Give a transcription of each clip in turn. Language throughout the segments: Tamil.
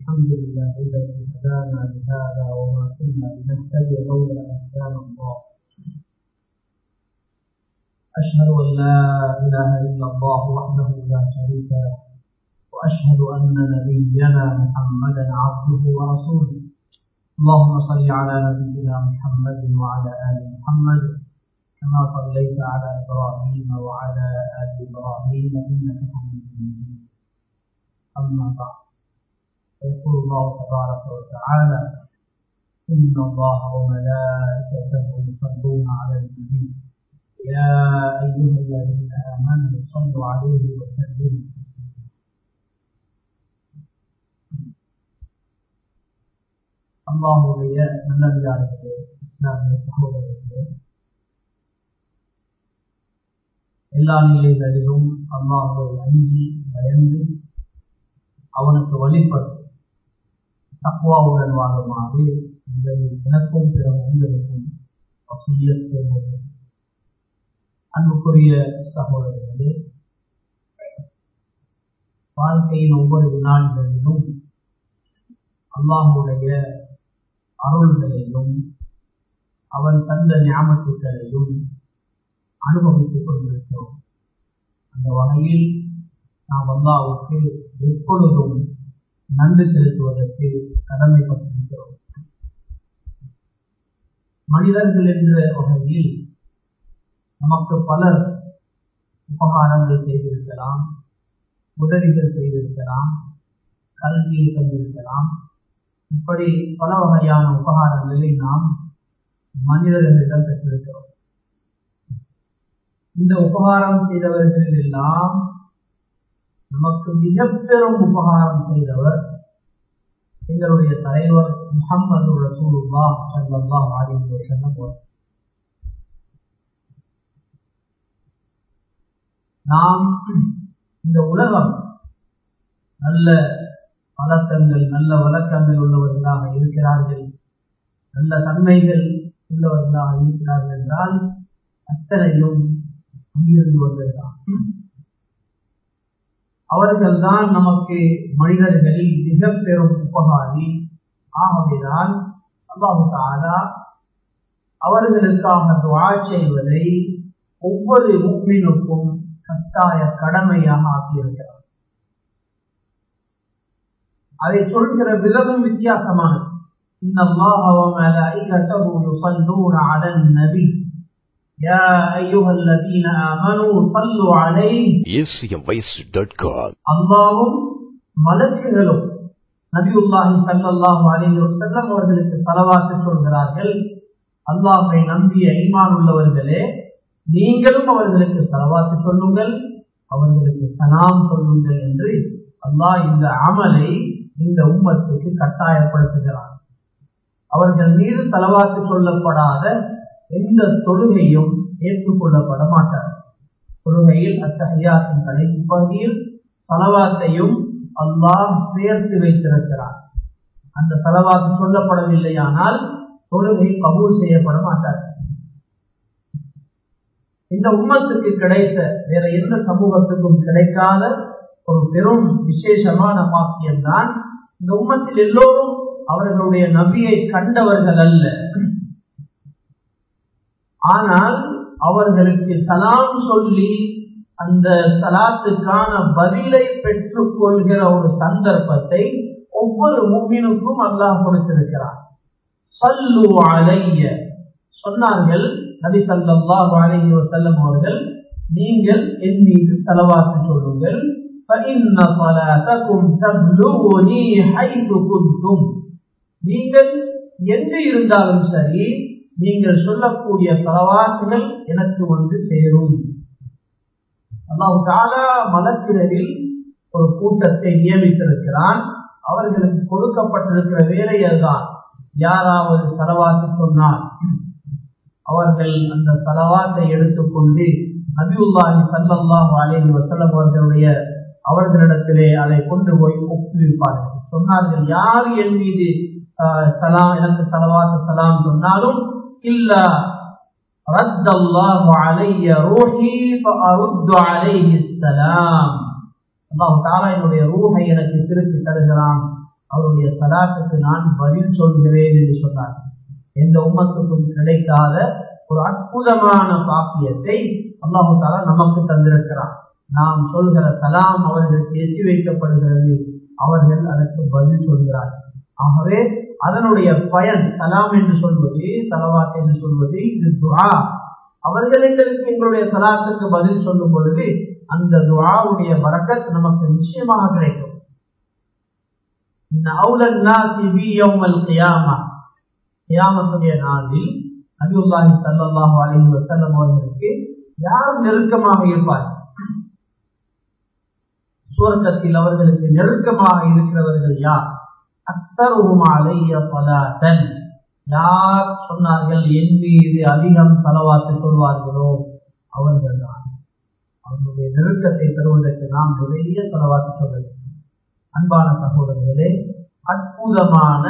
الحمد لله الذي هدانا لهذا وما كنا لنهتدي لولا ان هدانا الله اشهد ان لا اله الا الله وحده لا شريك له واشهد ان نبينا محمدا عبده ورسوله اللهم صل على نبينا محمد وعلى ال محمد كما صليت على ابراهيم وعلى ال ابراهيم انك حميد مجيد اما بعد يقول الله تبارك وتعالى إن الله وملائكته يصلون على النبي يا أيها الذين آمنوا صلوا عليه وسلموا تسليما அல்லாஹுடைய நல்லவியார்களே இஸ்லாமிய சகோதரர்களே எல்லா நிலைகளிலும் அல்லாஹுவை அஞ்சி பயந்து அவனுக்கு வழிபட்டு தக்குவாவுடன் வாழுமாறு முதலில் எனக்கும் பிற உங்களுக்கும் செய்ய அன்புக்குரிய சகோதரர்களே வாழ்க்கையின் ஒவ்வொரு வினாடிகளிலும் அல்லாஹுடைய அருள்களையும் அவன் தந்த ஞாபகங்களையும் அனுபவித்துக் கொண்டிருக்கிறோம் அந்த வகையில் நாம் அல்லாவுக்கு எப்பொழுதும் நன்றி செலுத்துவதற்கு கடமைப்பட்டிருக்கிறோம் மனிதர்கள் என்ற வகையில் நமக்கு பலர் உபகாரங்கள் செய்திருக்கலாம் உதவிகள் செய்திருக்கலாம் கல்வியை தந்திருக்கலாம் இப்படி பல வகையான உபகாரங்களை நாம் மனிதர்களிடம் பெற்றிருக்கிறோம் இந்த உபகாரம் செய்தவர்கள் எல்லாம் நமக்கு மிக பெரும் உபகாரம் செய்தவர் எங்களுடைய தலைவர் முகமது ரசூலுல்லா சல்லா அலிஹி வசல்லம் நாம் இந்த உலகம் நல்ல பழக்கங்கள் நல்ல வழக்கங்கள் உள்ளவர்களாக இருக்கிறார்கள் நல்ல தன்மைகள் உள்ளவர்களாக இருக்கிறார்கள் என்றால் அத்தனையும் அங்கிருந்து வந்ததுதான் அவர்கள்தான் நமக்கு மனிதர்களில் மிக பெரும் உபகாரி ஆகவேதான் அல்லாஹு தாலா அவர்களுக்காக துவா செய்வதை ஒவ்வொரு முக்மினுக்கும் கட்டாய கடமையாக ஆக்கியிருக்கிறார் அதை சொல்கிற விதமும் வித்தியாசமானது إن الله وملائكته يصلون على النبي يا أيها الذين آمنوا صلوا عليه acmvoice.com அல்லாவும் மலக்குகளும் நபியுல்லாஹி சல்லாஹு அலைஹி வஸல்லம் அவர்களுக்கு தலவாத்து சொல்கிறார்கள் அல்லாஹை நம்பிய ஈமான் உள்ளவர்களே நீங்களும் அவர்களுக்கு தலவாத்து சொல்லுங்கள் அவர்களுக்கு சலாம் சொல்லுங்கள் என்று அல்லாஹ் இந்த அமலை இந்த உம்மத்துக்கு கட்டாயப்படுத்துகிறார் அவர்கள் மீது தலவாத்து சொல்லப்படாத எந்த தொழுகையும் ஏற்றுக்கொள்ளப்பட மாட்டார் தொழுகையில் அத்தகையாத்தின் கடைசி பகுதியில் தலவாத்தையும் அல்லாஹ் சேர்த்து வைத்திருக்கிறார் அந்த தலவாத்து சொல்லப்படவில்லையானால் தொழுகை கபூல் செய்யப்பட மாட்டார் இந்த உம்மத்துக்கு கிடைத்த வேற எந்த சமூகத்துக்கும் கிடைக்காத ஒரு பெரும் விசேஷமான வாக்கியம் தான் இந்த உம்மத்தில் எல்லோரும் அவர்களுடைய நபியை கண்டவர்கள் அல்ல ஆனால் அவர்களுக்கு சலாம் சொல்லி அந்த சலாத்துக்கான பதிலை பெற்றுக் கொள்கிற ஒரு சந்தர்ப்பத்தை ஒவ்வொரு மும்மினுக்கும் அல்லாஹ் கொடுத்திருக்கிறார் சல்லு அலைய சொன்னார்கள் நபி சல்லாஹ் அலைஹி வஸல்லம் அவர்கள் நீங்கள் என் மீது செலவாக்கு சொல்லுங்கள் فإن صلاتكم تبلغني حيث كنتم நீங்கள் எங்கு இருந்தாலும் சரி நீங்கள் சொல்லக்கூடிய செலவாக்குகள் எனக்கு வந்து சேரும் அல்லாஹு தாலா மலத்திரரில் ஒரு கூட்டத்தை நியமித்திருக்கிறான் அவர்களுக்கு கொடுக்கப்பட்டிருக்கிற வேலை அதுதான் யாராவது செலவாத்து சொன்னால் அவர்கள் அந்த செலவாத்தை எடுத்துக்கொண்டு நபியுல்லாஹி சல்லாஹு அலேஹி வசல்லம் அவர்களுடைய அவர்களிடத்திலே அதை கொண்டு போய் ஒப்புவிப்பார்கள் சொன்னார்கள் யார் என் மீது சலாம் எனக்கு செலவாத்து சலாம் சொன்னாலும் இல்ல رد الله علي روحي فأرد عليه السلام அல்லாஹ் தாலா என்னுடைய ரூஹை எனக்கு திருப்பி தருகிறான் அவருடைய சலாத்துக்கு நான் பதில் சொல்கிறேன் என்று சொன்னார் எந்த உம்மத்துக்கும் கிடைக்காத ஒரு அற்புதமான பாக்கியத்தை அல்லாஹு தாலா நமக்கு தந்திருக்கிறார் நாம் சொல்கிற சலாம் அவர்களுக்கு எட்டி வைக்கப்படுகிறது அவர்கள் அதற்கு பதில் சொல்கிறார்கள் ஆகவே அதனுடைய பயன் சலாம் என்று சொல்வது தலவாத் என்று சொல்வது இது துவா அவர்களுக்கு எங்களுடைய சலாத்துக்கு பதில் சொல்லும் பொழுது அந்த துவாவுடைய வரக்கத் நமக்கு நிச்சயமாக கிடைக்கும் கியாமத்துடைய நாளில் நபியுல்லாஹி சல்லாஹு அலைஹி வஸல்லம் அவர்களுக்கு யார் நெருக்கமாக இருப்பார் சுவர்க்கத்தில் அவர்களுக்கு நெருக்கமாக இருக்கிறவர்கள் யார் அக்தருஹும் அலைய பலாதன் யார் சொன்னார்கள் என் மீது அதிகம் தலவாத்து சொல்வார்களோ அவர்கள் தான் அவர்களுடைய நெருக்கத்தை பெறுவதற்கு நாம் நிறைய தலவாத்து சொல்ல வேண்டும் அன்பான சகோதரர்களே அற்புதமான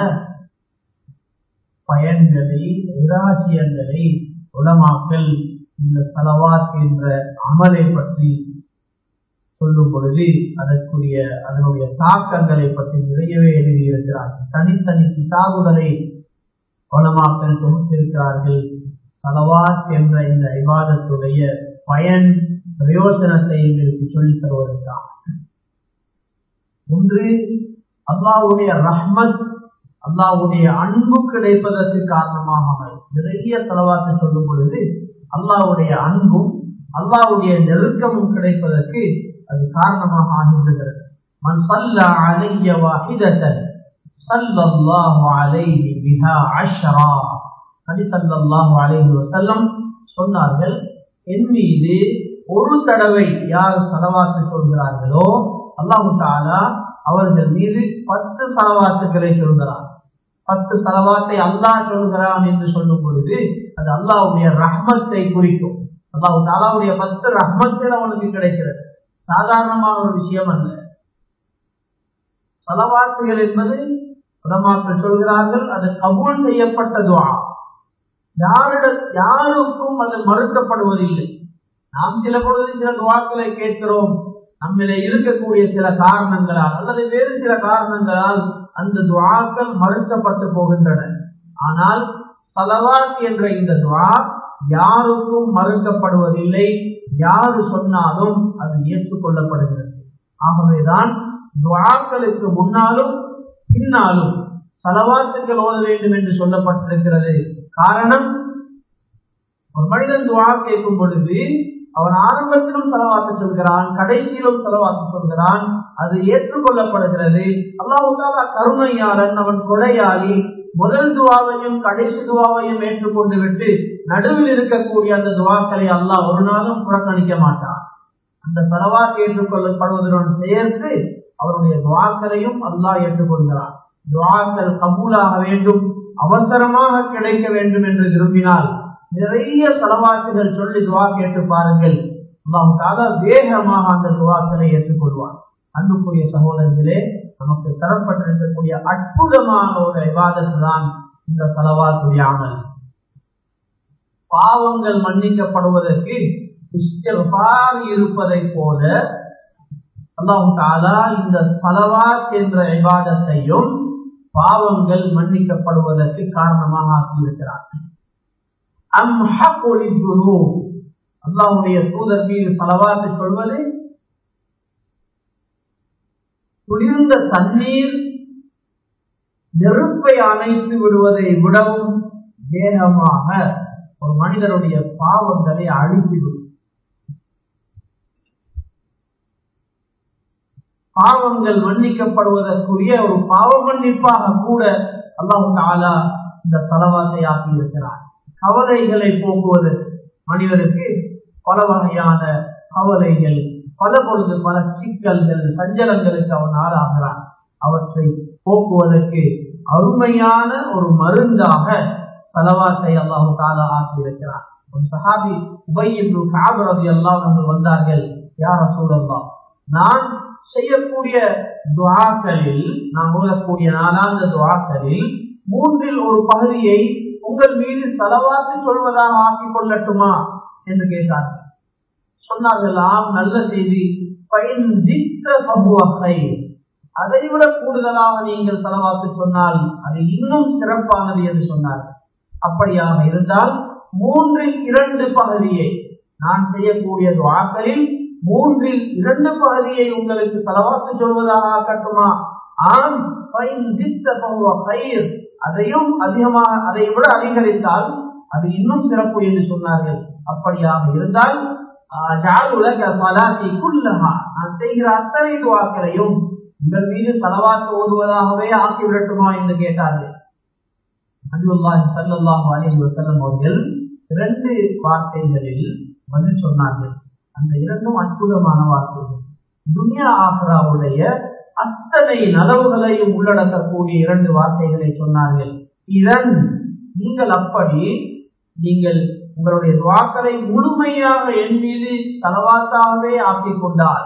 பயன்களை நிராசியங்களை உலமாக்கல் இந்த சலவாத் என்ற அமலை பற்றி சொல்லும் பொழுது அதற்குரிய அதனுடைய தாக்கங்களை பற்றி நிறையவே எழுதியிருக்கிறார்கள் தனித்தனி கிதாபுகளை உலமாக்கல் தொகுத்திருக்கிறார்கள் சலவாத் என்ற இந்த விவாதத்துடைய பயன் பிரயோஜனத்தை எங்களுக்கு சொல்லித் தருவதற்காக ஒன்று அல்லாவுடைய ரஹ்மத் அல்லாவுடைய அன்பு கிடைப்பதற்கு காரணமாக நிறைய செலவாக்க சொல்லும் பொழுது அல்லாவுடைய அன்பும் அல்லாவுடைய நெருக்கமும் கிடைப்பதற்கு அது காரணமாக ஆகிவிடுகிறது மன் சல்ல அலைய வாஹிதத்தன் சல்லல்லாஹு அலைஹி பிஹா அஷ்ரா நபி ஸல்லல்லாஹு அலைஹி வஸல்லம் சொன்னார்கள் என் மீது ஒரு தடவை யார் சலவாத்து சொல்கிறார்களோ அல்லாஹு தாலா அவர்கள் மீது பத்து சலவாத்துக்களை சொல்கிறார் பத்து சலவாத்தை அல்லாஹ் சொல்கிறான் என்று சொல்லும் பொழுது அது அல்லாவுடைய ரஹ்மத்தை குறிக்கும் அல்லாஹு தாலாவுடைய பத்து ரஹ்மத்தில் அவனுக்கு கிடைக்கிறது சாதாரணமான ஒரு விஷயம் அல்ல சலவாத்துகள் என்பது உலமாக்கள் சொல்கிறார்கள் அது கபூல் செய்யப்பட்ட துவா யாரிட யாருக்கும் அது மறுக்கப்படுவதில்லை நாம் சில பொழுது சில துவாக்களை கேட்கிறோம் நம்மில இருக்கக்கூடிய சில காரணங்களால் அல்லது வேறு சில காரணங்களால் அந்த துவாக்கள் மறுக்கப்பட்டு போகின்றன ஆனால் சலவாத் என்ற இந்த துவா யாருக்கும் மறுக்கப்படுவதில்லை யாரு சொன்னாலும் அது ஏற்றுக்கொள்ளப்படுகிறது ஆகவேதான் துவாக்களுக்கு முன்னாலும் பின்னாலும் சலவாத்துக்கள் ஓத வேண்டும் என்று சொல்லப்பட்டிருக்கிறது காரணம் ஒரு மனிதன் துவா கேட்கும் பொழுது அவன் ஆரம்பத்திலும் செலவாக்க சொல்கிறான் கடைசியிலும் செலவாக்க சொல்கிறான் அது ஏற்றுக்கொள்ளப்படுகிறது அல்லாஹாலா கருணையாளன் அவன் கொடையாளி முதல் துவாவையும் கடைசி துவாவையும் ஏற்றுக்கொண்டு விட்டு நடுவில் இருக்கக்கூடிய அந்த துவாக்களை அல்லாஹ் ஒரு நாளும் புறக்கணிக்க மாட்டான் அந்த செலவாக்கு ஏற்றுக்கொள்ளப்படுவதுடன் சேர்த்து அவருடைய துவாக்களையும் அல்லாஹ் ஏற்றுக்கொள்கிறான் துவாக்கள் கபூலாக வேண்டும் அவசரமாக கிடைக்க வேண்டும் என்று விரும்பினால் நிறைய செலவாக்குகள் சொல்லி துவா கேட்டு பாருங்கள் அல்லாஹால வேகமாக அந்த துவாக்களை ஏற்றுக்கொள்வார் அன்புக்குரிய சகோதரர்களே நமக்கு தரப்பட்டிருக்கக்கூடிய அற்புதமான ஒரு விவாதத்து தான் இந்த செலவாத்துடைய அமல் பாவங்கள் மன்னிக்கப்படுவதற்கு இருப்பதை போல அல்லாஹு தாலா இந்த சலவாத் என்ற விவாதத்தையும் பாவங்கள் மன்னிக்கப்படுவதற்கு காரணமாக ஆக்கியிருக்கிறார் அல்லாவுடைய தூதர் மீது பலவாத்து சொல்வது குளிர்ந்த தண்ணீர் நெருப்பை அணைத்து விடுவதை விடவும் வேகமாக ஒரு மனிதனுடைய பாவங்களை அழித்துவிடும் பாவங்கள் மன்னிக்கப்படுவதற்குரிய ஒரு பாவ மன்னிப்பாக கூட அல்லாஹு தாலா இந்த செலவாத்தை ஆக்கி இருக்கிறார் கவலைகளை போக்குவதற்கு மனிதனுக்கு பல வகையான கவலைகள் பல பொழுது பல சிக்கல்கள் சஞ்சலங்களுக்கு அவன் ஆளாகிறான் அவற்றை போக்குவதற்கு அருமையான ஒரு மருந்தாக செலவாத்தை அல்லாஹு காலா ஆக்கியிருக்கிறார் ஒரு சஹாபி உபயின்று காபரதி எல்லாம் அவர்கள் வந்தார்கள் யார் சூழல்லா நான் செய்யக்கூடிய துவாக்களில் நான் ஓதக்கூடிய நாலாந்த துவாக்களில் மூன்றில் ஒரு பகுதியை உங்கள் மீது செலவாத்து சொல்வதாக ஆக்கிக் கொள்ளட்டுமா என்று கேட்டார்கள் சொன்னார்கள் ஆம் நல்ல செய்தி அதைவிட கூடுதலாக நீங்கள் செலவாக்கு சொன்னால் அது இன்னும் சிறப்பானது என்று சொன்னார் அப்படியாக இருந்தால் மூன்றில் இரண்டு பகுதியை நான் செய்யக்கூடிய துவாக்களில் மூன்றில் இரண்டு பகுதியை உங்களுக்கு செலவாக்கு சொல்வதாக ஆக்கட்டுமா ஆம் அதையும் அதிகமாக அதை விட அதிகரித்தால் அது இன்னும் சிறப்பு என்று சொன்னார்கள் அப்படியாக இருந்தால் நான் செய்கிற அத்தனை துவாக்களையும் உங்கள் மீது செலவாக்கு ஓதுவதாகவே ஆக்கிவிடட்டுமா என்று கேட்டார்கள் அன்புல்லாஹி சல்லாஹு அலைஹி வஸல்லம் அவர்கள் இரண்டு வார்த்தைகளில் பதில் சொன்னார்கள் அந்த இரண்டும் அற்புதமான வார்த்தைகள் துனியா ஆக்ராவுடைய அத்தனை நலவுகளையும் உள்ளடக்கக்கூடிய இரண்டு வார்த்தைகளை சொன்னார்கள் இதன் நீங்கள் அப்படி நீங்கள் உங்களுடைய துவாக்களை முழுமையாக என் மீது தலவாத்தாகவே ஆக்கிக் கொண்டால்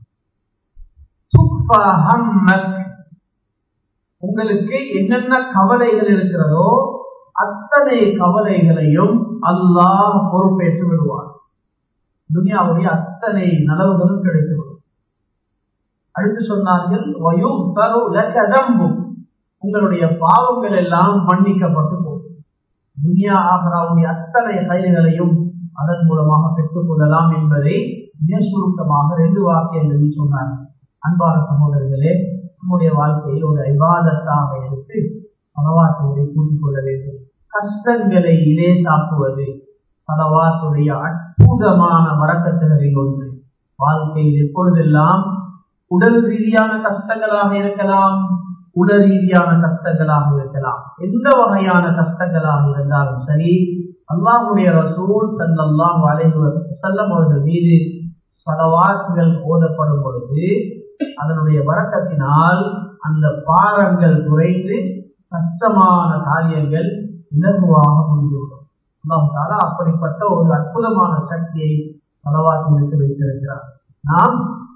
உங்களுக்கு என்னென்ன கவலைகள் இருக்கிறதோ அத்தனை கவலைகளையும் அல்லாஹ் பொறுப்பேற்று விடுவார் துனியாவுடைய அத்தனை நலவுகளும் கிடைத்துவிடும் அடுத்து சொன்னார்கள் உங்களுடைய பாவங்கள் எல்லாம் மன்னிக்கப்பட்டு போகும் துனியா ஆகராவுடைய அத்தனை கைதுகளையும் அதன் மூலமாக பெற்றுக் கொள்ளலாம் என்பதை மிக சுருக்கமாக ரெண்டு வாக்கியங்களில் சொன்னார் அன்பான சகோதரர்களே நம்முடைய வாழ்க்கையில் ஒரு ஐவாதத்தாக எடுத்து பலவாத்துவதை கூட்டிக் கொள்ள வேண்டும் கஷ்டங்களை இலேசாக்குவது பலவாத்துடைய அற்புதமான வழக்கத்துகளில் ஒன்று வாழ்க்கையில் எப்பொழுதெல்லாம் உடல் ரீதியான கஷ்டங்களாக இருக்கலாம் உல ரீதியான கஷ்டங்களாக இருக்கலாம் எந்த வகையான கஷ்டங்களாக இருந்தாலும் சரி அல்லாஹுடைய ரசூல் சல்லல்லாம் வளைவு செல்லம் அவர்கள் மீது பலவாக்குகள் ஓதப்படும் பொழுது அதனுடைய வழக்கத்தினால் அந்த பாரங்கள் குறைந்து கஷ்டமான காரியங்கள் இலகுவாக முடிந்துவிடும் அல்லாஹால அப்படிப்பட்ட ஒரு அற்புதமான சக்தியை பலவாக்கிற்கு வைத்திருக்கிறார் நாம்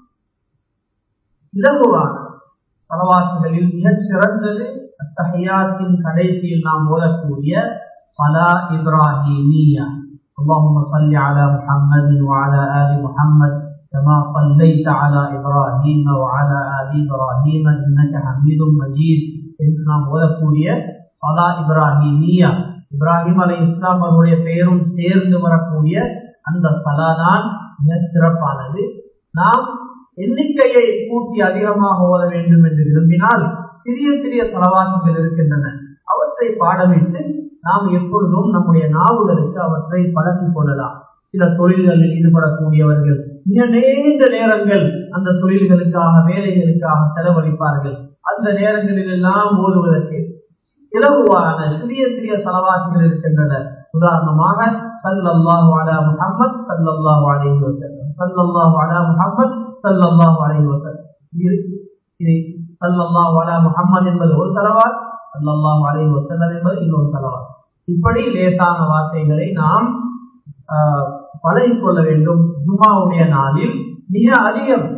இலகுவான பலவாக்குகளில் மிக சிறந்தது அத்தகையாத்தின் கடைசியில் நாம் ஓதக்கூடிய பலா இப்ராஹிமியா اللهم صل على محمد وعلى آل محمد كما صليت على إبراهيم وعلى آل إبراهيم إنك حميد مجيد என்று நாம் ஓதக்கூடிய பலா இப்ராஹிமியா இப்ராஹிம் அலை இஸ்லாம் அவருடைய பெயரும் சேர்ந்து வரக்கூடிய அந்த சலா தான் மிக சிறப்பானது நாம் எண்ணிக்கையை கூட்டி அதிகமாக ஓத வேண்டும் என்று விரும்பினால் சிறிய சிறிய தலவாக்குகள் இருக்கின்றன அவற்றை பாடமிட்டு நாம் எப்பொழுதும் நம்முடைய நாவுகளுக்கு அவற்றை பழக்கிக் கொள்ளலாம் சில தொழில்களில் ஈடுபடக்கூடியவர்கள் மிக நீண்ட நேரங்கள் அந்த தொழில்களுக்காக வேலைகளுக்காக செலவழிப்பார்கள் அந்த நேரங்களில் எல்லாம் ஓதுவதற்கு இலகுவான சிறிய சிறிய தலவாசிகள் இருக்கின்றன உதாரணமாக சல்லல்லாஹு அலா முஹம்மத் சல்லல்லாஹு அலைஹி வஸல்லம் சல்லல்லாஹு அலா முஹம்மத் சல்லல்லாஹு அலைஹி வஸல்லம் இது இது சல்லல்லாஹு அலா முஹம்மத் என்பது ஒரு தலவாத் சல்லல்லாஹு அலைஹி வஸல்லம் என்பது இன்னொரு தலவாத் இப்படி லேசான வார்த்தைகளை நாம் பழகிக் கொள்ள வேண்டும் ஜுமாவுடைய நாளில் மிக அதிகம்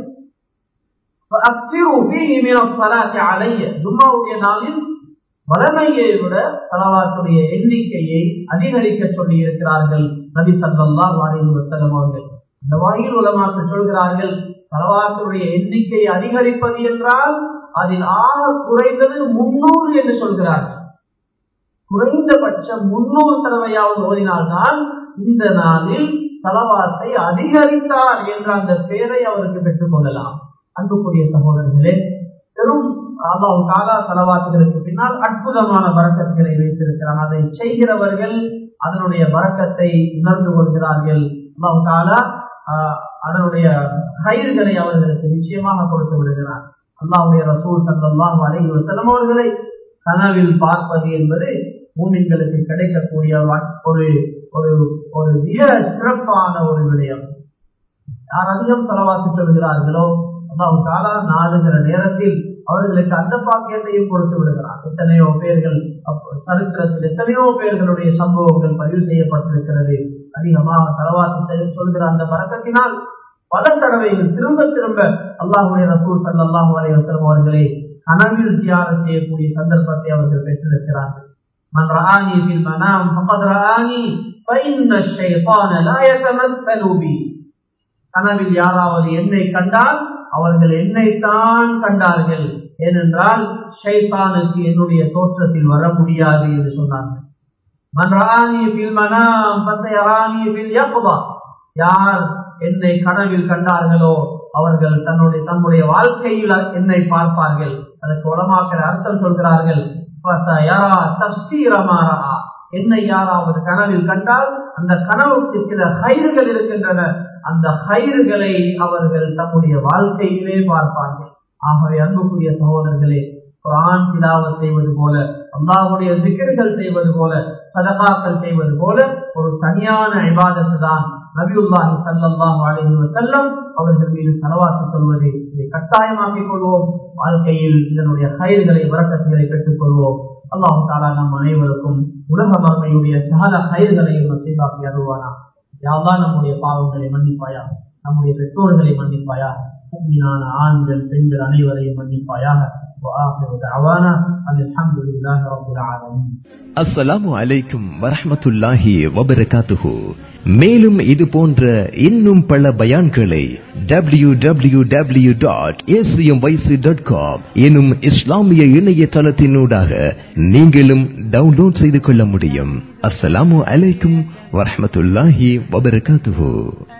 ஜும்மாவுடைய நாளில் வளமையை விட தலவாத்துடைய எண்ணிக்கையை அதிகரிக்க சொல்லி இருக்கிறார்கள் நபி சல்லா வாரின் வசலம் அவர்கள் அந்த வகையில் உலமாக்கு சொல்கிறார்கள் தலவாத்துடைய எண்ணிக்கை அதிகரிப்பது என்றால் அதில் ஆக குறைந்தது முன்னூறு என்று சொல்கிறார்கள் குறைந்தபட்சம் முன்னூறு தடவையாவது ஓதினால்தான் இந்த நாளில் தலவாத்தை அதிகரித்தார் என்ற அந்த பெயரை அவருக்கு பெற்றுக் கொள்ளலாம் அன்புக்குரிய சகோதரர்களே பெரும் அல்லாஹ் காலா தலவாத்துகளுக்கு பின்னால் அற்புதமான வரக்கத்துகளை வைத்திருக்கிறான் அதை செய்கிறவர்கள் அதனுடைய வரக்கத்தை உணர்ந்து கொள்கிறார்கள் அல்லாஹ் காலா அதனுடைய கயிறுகளை அவர்களுக்கு நிச்சயமாக கொடுத்து விடுகிறார் அல்லாவுடைய ரசூல் சல்லாஹ் அலைஹி வசலம் அவர்களை கனவில் பார்ப்பது என்பது மூமின்களுக்கு கிடைக்கக்கூடிய ஒரு ஒரு ஒரு மிக சிறப்பான ஒரு விடயம் யார் அதிகம் செலவாக்கி சொல்கிறார்களோ அல்லாஹ் காலா நாடுகிற நேரத்தில் அவர்களுக்கு அந்த பாக்கியத்தையும் கொடுத்து விடுகிறார் எத்தனையோ பேர்கள் சரித்திரத்தில் எத்தனையோ பேர்களுடைய சம்பவங்கள் பதிவு செய்யப்பட்டிருக்கிறது அதிகமாக செலவாக்கி சொல்கிற அந்த பழக்கத்தினால் பல தடவைகள் திரும்ப திரும்ப அல்லாஹுடைய ரசூல் சல்லாஹூ அலைவசம் அவர்களை கனவில் தியானம் செய்யக்கூடிய சந்தர்ப்பத்தை அவர்கள் பெற்றிருக்கிறார்கள் من رآني في المنام فقد رآني فإن الشيطان لا يتمثل بي கனவில் யாராவது என்னை கண்டால் அவர்கள் என்னைத்தான் கண்டார்கள் ஏனென்றால் ஷைத்தானுக்கு என்னுடைய தோற்றத்தில் வர முடியாது என்று சொன்னார்கள் மன்ராணி பில் மனாம் பசையராணி பில் யக்பா யார் என்னை கனவில் கண்டார்களோ அவர்கள் தன்னுடைய தன்னுடைய வாழ்க்கையில் என்னை பார்ப்பார்கள் அதற்கு உலமாக்கிற அர்த்தம் சொல்கிறார்கள் என்னை யாராவது கனவில் கண்டால் அந்த கனவுக்கு சில கயிறுகள் இருக்கின்றன அந்த கயிறுகளை அவர்கள் தம்முடைய வாழ்க்கையிலே பார்ப்பார்கள் ஆகவே அன்புக்குரிய சகோதரர்களே குரான் திலாவத் செய்வது போல அல்லாஹுடைய திக்கர்கள் செய்வது போல சதகாக்கள் செய்வது போல ஒரு தனியான இபாதத்து தான் நபியுல்லாஹி சல்லாஹு அலஹி வசல்லம் அவர்கள் மீது செலவாக்கி சொல்வது இதை கட்டாயமாக்கிக் கொள்வோம் வாழ்க்கையில் இதனுடைய கயிர்களை வரக்கத்துகளை பெற்றுக் கொள்வோம் அல்லாஹு தாலா நம் அனைவருக்கும் உலக மர்மையுடைய சகல கயிர்களையும் நசீபாக்கி அருவானா யாவ்தான் நம்முடைய பாவங்களை மன்னிப்பாயா நம்முடைய பெற்றோர்களை மன்னிப்பாயா உண்மையான ஆண்கள் பெண்கள் அனைவரையும் மன்னிப்பாயாக وآخر دعوانا أن الحمد لله رب العالمين அஸ்ஸலாமு அலைக்கும் வரஹ்மத்துல்லாஹி வபரகாத்துஹு மேலும் இது போன்ற இன்னும் பல பயான்களை W W W dot dot com எனும் இஸ்லாமிய இணையதளத்தினூடாக நீங்களும் டவுன்லோட் செய்து கொள்ள முடியும் அஸ்ஸலாமு அலைக்கும் வரஹ்மத்துல்லாஹி வபரகாத்துஹு